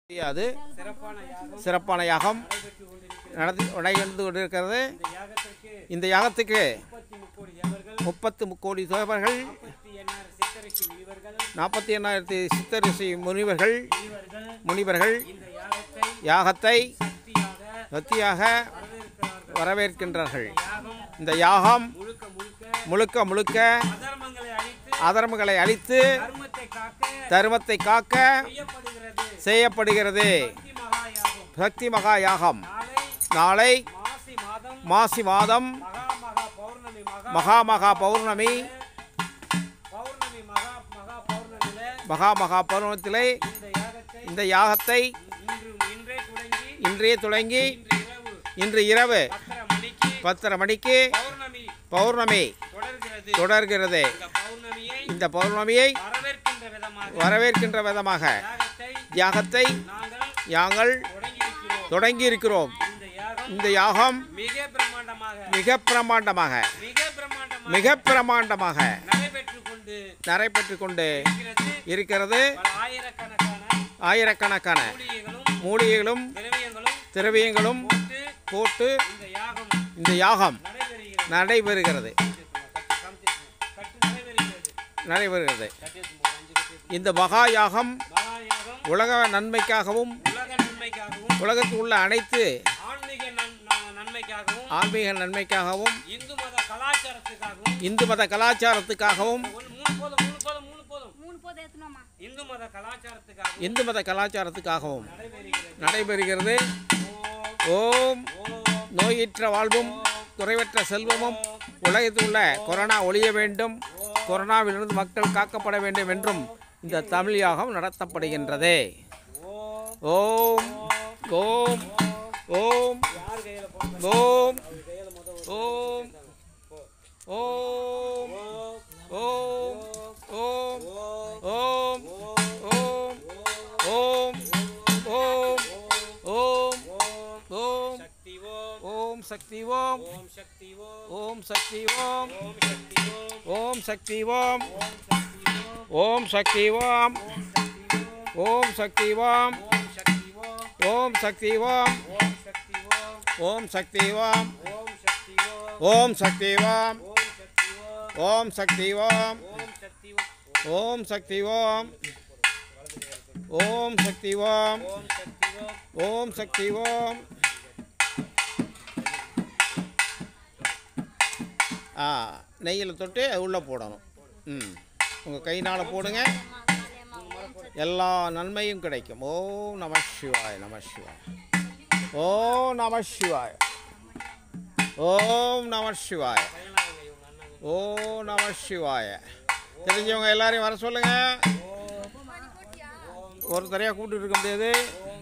அது சிறப்பான யாகம் சிறப்பான யாகம் நடைபெற்று கொண்டிருக்கிறது நடத்தி நடந்து கொண்டிருக்கிறது இந்த யாகத்திற்கு இந்த யாகத்துக்கு முப்பத்தி முக்கோடி தேவர்கள் முப்பத்து முக்கோடி தேவர்கள் முப்பத்தி எண்ணாயிரம் சித்தரிசி முனிவர்கள் நாற்பத்தி எண்ணாயிரத்தி சித்தரிசி முனிவர்கள் முனிவர்கள் முனிவர்கள் இந்த யாகத்தை யாகத்தை சக்தியாக சக்தியாக வரவேற்கிறார்கள் வரவேற்கின்றார்கள் யாகம் இந்த யாகம் முழுக்க முழுக்க முழுக்க முழுக்க அதர்மங்களை அழித்து அதர்மங்களை அழித்து தர்மத்தை காக்க தர்மத்தை காக்க செய்யப்படுகிறது செய்யப்படுகிறது சக்தி மகா யாகம் சக்தி மகா யாகம் நாளை நாளை மாசி மாதம் மாசி மாதம் மகா மகா பௌர்ணமி மகா மகா மகா பௌர்ணமி பௌர்ணமி மகா மகா பௌர்ணமியில மகா மகா பௌர்ணமத்திலே இந்த யாகத்தை இந்த யாகத்தை இன்று இன்றே தொடங்கி இன்றைய தொடங்கி இன்று இரவு இன்று இரவு பத்தரை மணிக்கு பத்தரை மணிக்கு பௌர்ணமி பௌர்ணமி தொடர்கிறது தொடர்கிறது இந்த பௌர்ணமியை இந்த பௌர்ணமியை வரவேற்கின்ற விதமாக வரவேற்கின்ற விதமாக யாகத்தை யாகத்தை நாங்கள் நாங்கள் தொடங்கி இருக்கிறோம் தொடங்கி இருக்கிறோம் இந்த யாகம் இந்த யாகம் மிக பிரம்மாண்டமாக மிக பிரமாண்டமாக மிக பிரம்மாண்டமாக மிக பிரமாண்டமாக நடைபெற்று கொண்டு நடைபெற்று கொண்டு இருக்கிறது இருக்கிறது பல ஆயிரக்கணக்கான ஆயிரக்கணக்கான மூலிகைகளும் மூலிகைகளும் திரவியங்களும் திரவியங்களும் போட்டு போட்டு இந்த யாகம் இந்த யாகம் நடைபெறுகிறது நடைபெறுகிறது கட்டு நடைபெறுகிறது நடைபெறுகிறது கட்டியத்துக்கு ஒரு அஞ்சு கட்டியத்துக்கு இந்த மகா யாகம் மகா யாகம் உலக நன்மைக்காகவும் உலக நன்மைக்காகவும் உலகத்தில் உள்ள அனைத்து ஆன்மீக நன்- ந- நன்மைக்காகவும் ஆன்மீக நன்மைக்காகவும் இந்து மத கலாச்சாரத்துக்காகவும் இந்து மத கலாச்சாரத்துக்காகவும் ஒன்று மூணு போதும் மூணு போதும் மூணு போதும் மூணு போதும் ஏற்றணுமா இந்து மத கலாச்சாரத்துக்காகவும் இந்து மத கலாச்சாரத்துக்காகவும் நடைபெறுகிறது நடைபெறுகிறது ஓம் ஓம் ஓம் நோயற்ற வாழ்வும் குறைவற்ற செல்வமும் உலகத்தில் உள்ள கொரோனா ஒழிய வேண்டும் கொரோனாவிலிருந்து மக்கள் காக்கப்பட வேண்டும் என்றும் இந்த தமிழ் யாகம் நடத்தப்படுகின்றது ஓம் ஓம் ஓம் ஓம் யார் கையில போங்க ஓம் கையில முத ஓம் ஓம் ஓம் ஓம் ஓம் ஓம் ஓம் ஓம் ஓம் ஓம் சக்தி ஓம் ஓம் சக்தி ஓம் ஓம் சக்தி ஓம் ஓம் சக்தி ஓம் ஓம் சக்தி ஓம் ஓம் சக்தி ஓம் ஓம் சக்தி ஓம் ஓம் சக்தி ஓம் ஓம் சக்தி ஓம் ஓம் சக்தி ஓம் ஓம் சக்தி ஓம் ஓம் சக்தி ஓம் ஓம் சக்தி ஓம் ஓம் சக்தி ஓம் ஓம் சக்தி ஓம் சக்தி ஓம் ஓம் ஓம் சக்தி ஓம் ஆ நெய்யில் தொட்டு அது உள்ளே போடணும் ம் உங்கள் கையினால் போடுங்க எல்லா நன்மையும் கிடைக்கும் ஓ நம சிவாய நம சிவாய ஓம் நம சிவாய ஓம் நம சிவாய ஓம் நம சிவாய தெரிஞ்சவங்க எல்லாரையும் வர சொல்லுங்க ஒரு தரையாக கூப்பிட்டு இருக்க முடியாது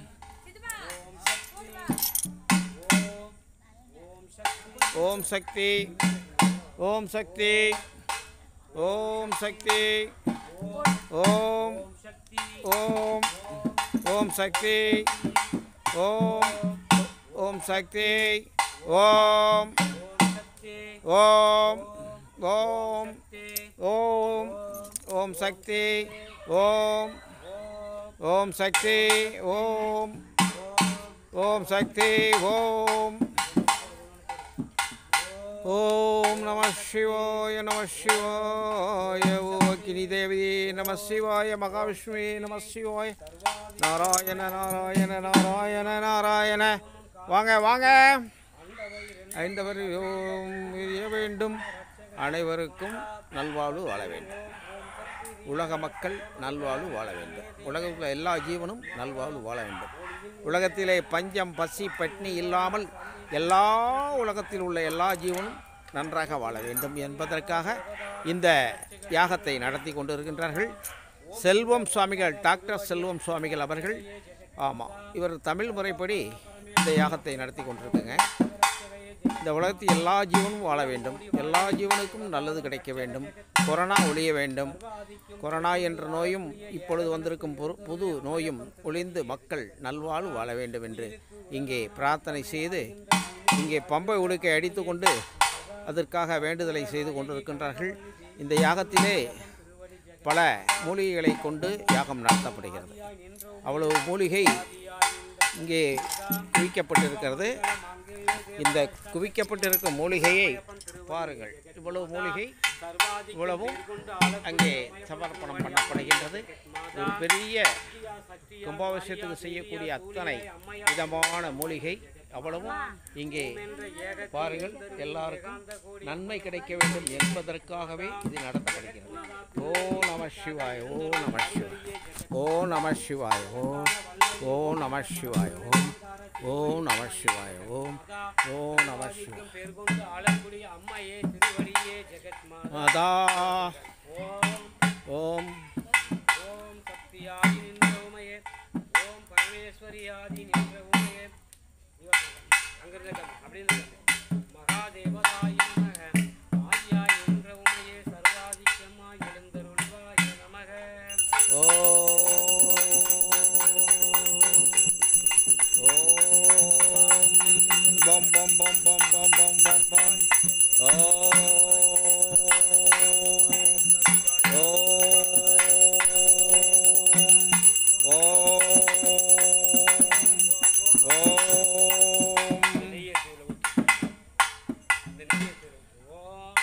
ஓம் சக்தி ஓம் சக்தி ஓம் சக்தி ஓம் ஓம் ஓம் சக்தி ஓம் ஓம் சக்தி ஓம் ஓம் ஓம் ஓம் ஓம் சக்தி ஓம் ஓம் சக்தி ஓம் ஓம் சக்தி ஓம் ஓம் நம சிவாய நம சிவாய ஓக்கினி தேவி நம சிவாய மகாவிஷ்ணுவே நம சிவாய நாராயண நாராயண நாராயண நாராயண வாங்க வாங்க ஐந்தவர் ஓம் எரிய வேண்டும் அனைவருக்கும் நல்வாழ்வு வாழ வேண்டும் உலக மக்கள் நல்வாழ்வு வாழ வேண்டும் உலகத்தில் உள்ள எல்லா ஜீவனும் நல்வாழ்வு வாழ வேண்டும் உலகத்திலே பஞ்சம் பசி பட்னி இல்லாமல் எல்லா உலகத்தில் உள்ள எல்லா ஜீவனும் நன்றாக வாழ வேண்டும் என்பதற்காக இந்த யாகத்தை நடத்தி கொண்டிருக்கின்றார்கள் செல்வம் சுவாமிகள் டாக்டர் செல்வம் சுவாமிகள் அவர்கள் ஆமாம் இவர் தமிழ் முறைப்படி இந்த யாகத்தை நடத்தி கொண்டிருக்குங்க இந்த உலகத்தில் எல்லா ஜீவனும் வாழ வேண்டும் எல்லா ஜீவனுக்கும் நல்லது கிடைக்க வேண்டும் கொரோனா ஒழிய வேண்டும் கொரோனா என்ற நோயும் இப்பொழுது வந்திருக்கும் புரு- புது நோயும் ஒளிந்து மக்கள் நல்வாழ்வு வாழ வேண்டும் என்று இங்கே பிரார்த்தனை செய்து இங்கே பம்பை உடுக்கை அடித்து கொண்டு அதற்காக வேண்டுதலை செய்து கொண்டிருக்கின்றார்கள் இந்த யாகத்திலே பல மூலிகைகளை கொண்டு யாகம் நடத்தப்படுகிறது அவ்வளவு மூலிகை இங்கே குவிக்கப்பட்டிருக்கிறது இந்த குவிக்கப்பட்டிருக்கும் மூலிகையை பாருங்கள் இவ்வளவு மூலிகை இவ்வளவும் அங்கே சமர்ப்பணம் பண்ணப்படுகின்றது ஒரு பெரிய கும்பாபிஷேகத்துக்கு செய்யக்கூடிய அத்தனை விதமான மூலிகை அவ்வளவும் இங்கே பாருங்கள் எல்லாருக்கும் நன்மை கிடைக்க வேண்டும் என்பதற்காகவே இது நடத்தப்படுகிறது ஓ நம சிவாய் ஓ நம சிவாய் ஓ நம சிவாய் ஓம் ஓ நம சிவாய் ஓம் ஓ நம சிவாய் ஓம் ஓ நம சிவாய் பேர் கொண்டு ஆளக்கூடிய அம்மையே திருவடியே ஜெகத்மாதா மாதா ஓம் ஓம் ஓம் சக்தியாதி நின்ற உமையே ஓம் பரமேஸ்வரியாதி நின்ற உமையே அங்கிருந்து அப்படின்னு மகாதேவதாய நமக ஆதியாய் நின்ற உமையே சர்வாதிக்கமாய் எழுந்தருள்வாய நமக ஓம் ஓம் பம் பம் பம் பம் பம் பம் பம் பம் ஓம் ஓம் ஓம் ஓம் நெய்யை சூழ ஊத்து. இந்த நெய்யை சூழ ஊத்து. ஓம்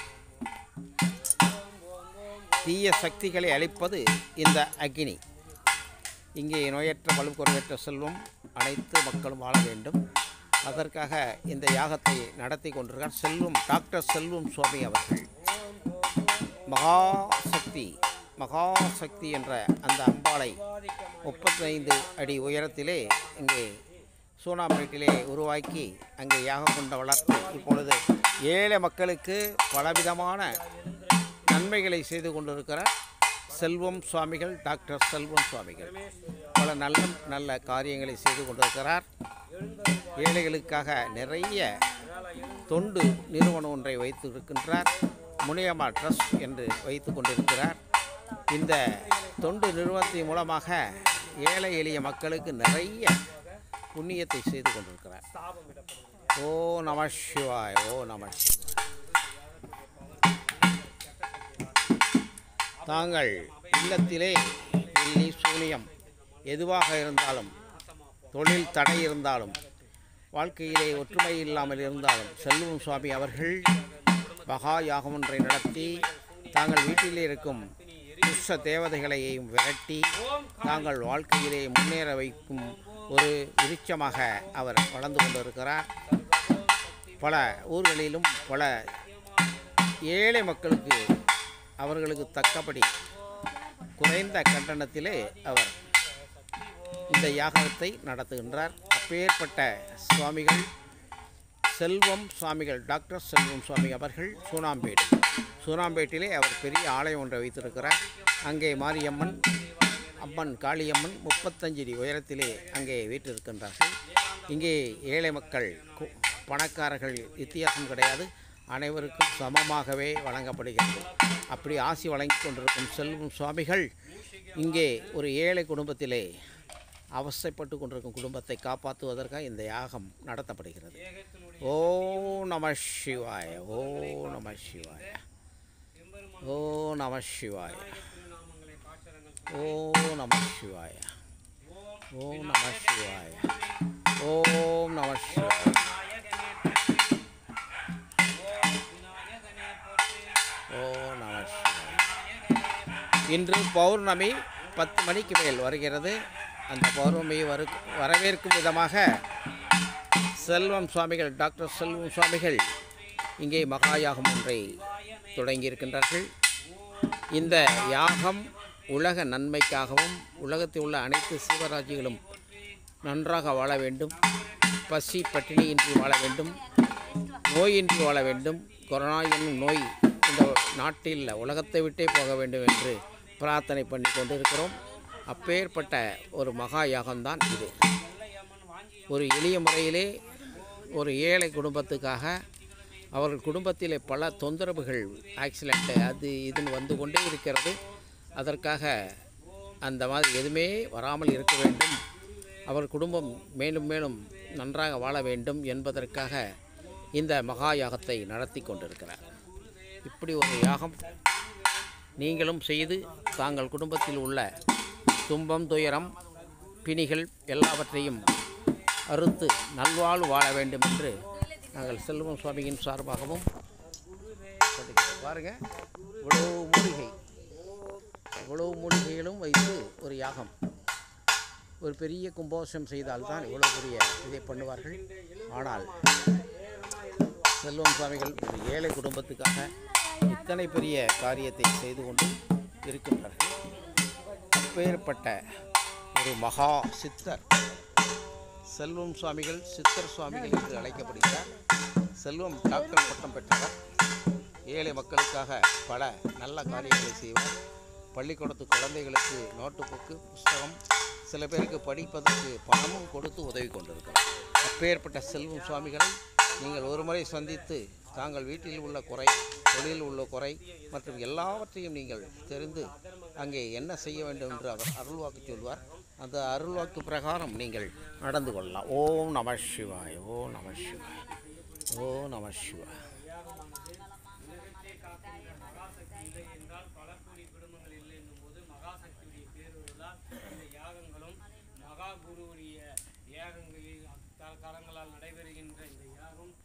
ஓம் ஓம் ஓம் தீய சக்திகளை அழிப்பது இந்த அக்னி இங்கே நோயற்ற வலுக்குறைவற்ற செல்வம் அனைத்து மக்களும் வாழ வேண்டும் அதற்காக இந்த யாகத்தை நடத்தி கொண்டிருக்கார் செல்வம் டாக்டர் செல்வம் சுவாமி அவர்கள் மகாசக்தி மகாசக்தி என்ற அந்த அம்பாளை முப்பத்தைந்து அடி உயரத்திலே இங்கே சூனாம்பேட்டிலே உருவாக்கி அங்கே யாகம் கொண்ட வளர்த்து இப்பொழுது ஏழை மக்களுக்கு பலவிதமான நன்மைகளை செய்து கொண்டிருக்கிறார் செல்வம் சுவாமிகள் டாக்டர் செல்வம் சுவாமிகள் பல நல்ல நல்ல காரியங்களை செய்து கொண்டிருக்கிறார் ஏழைகளுக்காக நிறைய தொண்டு நிறுவனம் ஒன்றை வைத்து இருக்கின்றார் முனியம்மா ட்ரஸ்ட் என்று வைத்து கொண்டிருக்கிறார் இந்த தொண்டு நிறுவனத்தின் மூலமாக ஏழை எளிய மக்களுக்கு நிறைய புண்ணியத்தை செய்து கொண்டிருக்கிறார் ஓ நம சிவாய் ஓ நம சிவாய் தாங்கள் இல்லத்திலே வெள்ளி சூனியம் எதுவாக இருந்தாலும் தொழில் தடை இருந்தாலும் வாழ்க்கையிலே ஒற்றுமை இல்லாமல் இருந்தாலும் செல்வம் சுவாமி அவர்கள் மகா யாகம் ஒன்றை நடத்தி தாங்கள் வீட்டிலே இருக்கும் துஷ்ட தேவதைகளையும் விரட்டி தாங்கள் வாழ்க்கையிலே முன்னேற வைக்கும் ஒரு விருட்சமாக அவர் வளர்ந்து கொண்டிருக்கிறார் பல ஊர்களிலும் பல ஏழை மக்களுக்கு அவர்களுக்கு தக்கபடி குறைந்த கட்டணத்திலே அவர் இந்த யாகத்தை நடத்துகின்றார் அப்பேற்பட்ட சுவாமிகள் செல்வம் சுவாமிகள் டாக்டர் செல்வம் சுவாமி அவர்கள் சூனாம்பேட் சூனாம்பேட்டிலே அவர் பெரிய ஆலயம் ஒன்றை வைத்திருக்கிறார் அங்கே மாரியம்மன் அம்மன் காளியம்மன் முப்பத்தஞ்சு அடி உயரத்திலே அங்கே வீற்றிருக்கின்றார்கள் இங்கே ஏழை மக்கள் கு- பணக்காரர்கள் வித்தியாசம் கிடையாது அனைவருக்கும் சமமாகவே வழங்கப்படுகிறது அப்படி ஆசி வழங்கி கொண்டிருக்கும் செல்வம் சுவாமிகள் இங்கே ஒரு ஏழை குடும்பத்திலே அவஸ்தைப்பட்டு கொண்டிருக்கும் குடும்பத்தை காப்பாற்றுவதற்காக இந்த யாகம் நடத்தப்படுகிறது ஓ நம சிவாய ஓ நம சிவாய ஓ நம சிவாய ஓ நம சிவாய ஓம் நம சிவாய ஓம் நம சிவாய ஓ நம சிவாய இன்று பௌர்ணமி பத்து மணிக்கு மேல் வருகிறது அந்த பௌர்ணமி வரு வரவேற்கும் விதமாக செல்வம் சுவாமிகள் டாக்டர் செல்வம் சுவாமிகள் இங்கே மகா யாகம் ஒன்றை தொடங்கியிருக்கின்றார்கள் இந்த யாகம் உலக நன்மைக்காகவும் உலகத்தில் உள்ள அனைத்து சிவராஜிகளும் நன்றாக வாழ வேண்டும் பசி பட்டினியின்றி வாழ வேண்டும் நோயின்றி வாழ வேண்டும் கொரோனா என்னும் நோய் இந்த நாட்டில் உலகத்தை விட்டே போக வேண்டும் என்று பிரார்த்தனை பண்ணி கொண்டிருக்கிறோம் அப்பேற்பட்ட ஒரு மகா யாகம்தான் இது ஒரு எளிய முறையிலே ஒரு ஏழை குடும்பத்துக்காக அவர்கள் குடும்பத்திலே பல தொந்தரவுகள் ஆக்சிடெண்ட்டு அது இதுன்னு வந்து கொண்டே இருக்கிறது அதற்காக அந்த மாதிரி எதுவுமே வராமல் இருக்க வேண்டும் அவர் குடும்பம் மேலும் மேலும் நன்றாக வாழ வேண்டும் என்பதற்காக இந்த மகா யாகத்தை நடத்தி கொண்டிருக்கிறார் இப்படி ஒரு யாகம் நீங்களும் செய்து தாங்கள் குடும்பத்தில் உள்ள துன்பம் துயரம் பிணிகள் எல்லாவற்றையும் அறுத்து நல்வாழ்வு வாழ வேண்டும் என்று நாங்கள் செல்வம் சுவாமியின் சார்பாகவும் சொல்லிக்கிறோம். பாருங்க இவ்வளோ மூலிகை இவ்வளோ மூலிகைகளும் வைத்து ஒரு யாகம் ஒரு பெரிய கும்பாபிஷேகம் செய்தால்தான் இவ்வளோ பெரிய இதை பண்ணுவார்கள் ஆனால் செல்வம் சுவாமிகள் ஒரு ஏழை குடும்பத்துக்காக இத்தனை பெரிய காரியத்தை செய்து கொண்டு இருக்கின்றார்கள் அப்பேற்பட்ட ஒரு மகா சித்தர் செல்வம் சுவாமிகள் சித்தர் சுவாமிகள் என்று அழைக்கப்படுகிறார் செல்வம் டாக்டர் பட்டம் பெற்றவர் ஏழை மக்களுக்காக பல நல்ல காரியங்களை செய்வார் பள்ளிக்கூடத்து குழந்தைகளுக்கு நோட்டு புக்கு புஸ்தகம் சில பேருக்கு படிப்பதற்கு பணமும் கொடுத்து உதவி கொண்டிருக்கிறார் அப்பேற்பட்ட செல்வம் சுவாமிகளை நீங்கள் ஒரு முறை சந்தித்து தாங்கள் வீட்டில் உள்ள குறை தொழிலில் உள்ள குறை மற்றும் எல்லாவற்றையும் நீங்கள் தெரிந்து அங்கே என்ன செய்ய வேண்டும் என்று அவர் அருள்வாக்கு சொல்வார் அந்த அருள்வாக்கு பிரகாரம் நீங்கள் நடந்து கொள்ளலாம் ஓம் நம சிவாய் ஓம் நம சிவாய் ஓம் நம சிவாய் உலகத்தை காக்கின்ற மகாசக்தி இல்லை என்றால் பல கோடி குடும்பங்கள் இல்லை என்னும்போது மகாசக்தியுடைய பேருவதால் இந்த யாகங்களும் மகா குருவுடைய யாகங்களில் த- தலங்களால் நடைபெறுகின்ற இந்த யாகம்